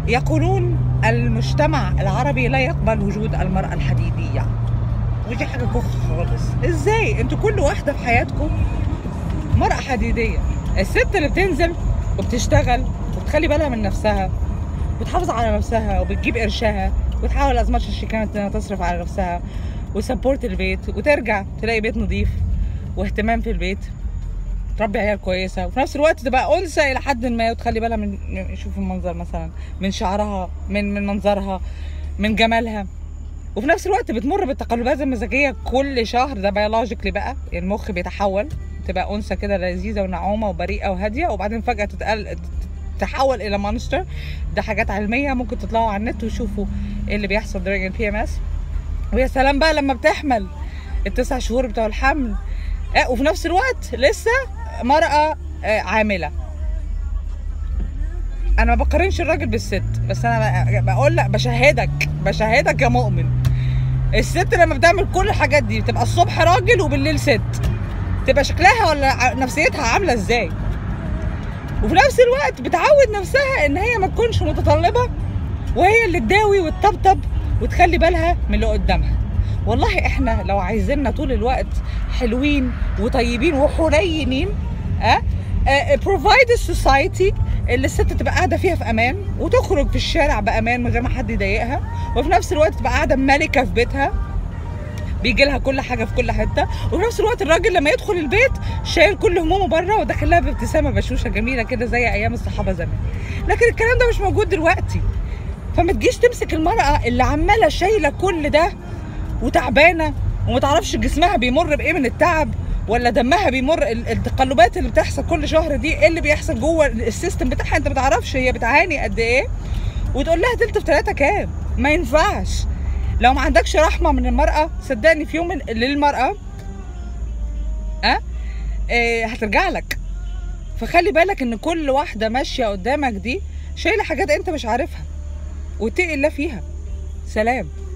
يقولون المجتمع العربي لا يقبل وجود المرأة الحديدية ودي حاجة كخ خالص ازاي انتوا كل واحدة في حياتكم مرأة حديدية الست اللي بتنزل وبتشتغل وبتخلي بالها من نفسها بتحافظ على نفسها وبتجيب قرشها وتحاول از ماتش كانت انها تصرف على نفسها وسبورت البيت وترجع تلاقي بيت نظيف واهتمام في البيت تربي عيال كويسه وفي نفس الوقت تبقى انثى الى حد ما وتخلي بالها من شوف المنظر مثلا من شعرها من من منظرها من جمالها وفي نفس الوقت بتمر بالتقلبات المزاجيه كل شهر ده بيولوجيكلي بقى المخ بيتحول تبقى انثى كده لذيذه ونعومه وبريئه وهاديه وبعدين فجاه تتقل تحول الى مونستر ده حاجات علميه ممكن تطلعوا على النت وشوفوا ايه اللي بيحصل during البي ام اس ويا سلام بقى لما بتحمل التسع شهور بتوع الحمل آه وفي نفس الوقت لسه مرأة آه عاملة انا ما بقارنش الراجل بالست بس انا ب- بقول لك بشهدك بشهدك يا مؤمن الست لما بتعمل كل الحاجات دي بتبقى الصبح راجل وبالليل ست تبقى شكلها ولا ع- نفسيتها عامله ازاي وفي نفس الوقت بتعود نفسها ان هي ما تكونش متطلبه وهي اللي تداوي وتطبطب وتخلي بالها من اللي قدامها والله احنا لو عايزيننا طول الوقت حلوين وطيبين وحنينين اه بروفايد السوسايتي اللي الست تبقى قاعده فيها في امان وتخرج في الشارع بامان من غير ما حد يضايقها وفي نفس الوقت تبقى قاعده ملكه في بيتها بيجي لها كل حاجه في كل حته وفي نفس الوقت الراجل لما يدخل البيت شايل كل همومه بره وداخل لها بابتسامه بشوشه جميله كده زي ايام الصحابه زمان لكن الكلام ده مش موجود دلوقتي فما تجيش تمسك المراه اللي عماله شايله كل ده وتعبانه وما تعرفش جسمها بيمر بايه من التعب ولا دمها بيمر ال- التقلبات اللي بتحصل كل شهر دي ايه اللي بيحصل جوه السيستم بتاعها انت ما تعرفش هي بتعاني قد ايه وتقول لها تلت في ثلاثه كام ما ينفعش لو ما عندكش رحمه من المراه صدقني في يوم من- للمراه أه؟ اه هترجع لك فخلي بالك ان كل واحده ماشيه قدامك دي شايله حاجات انت مش عارفها واتقي الله فيها سلام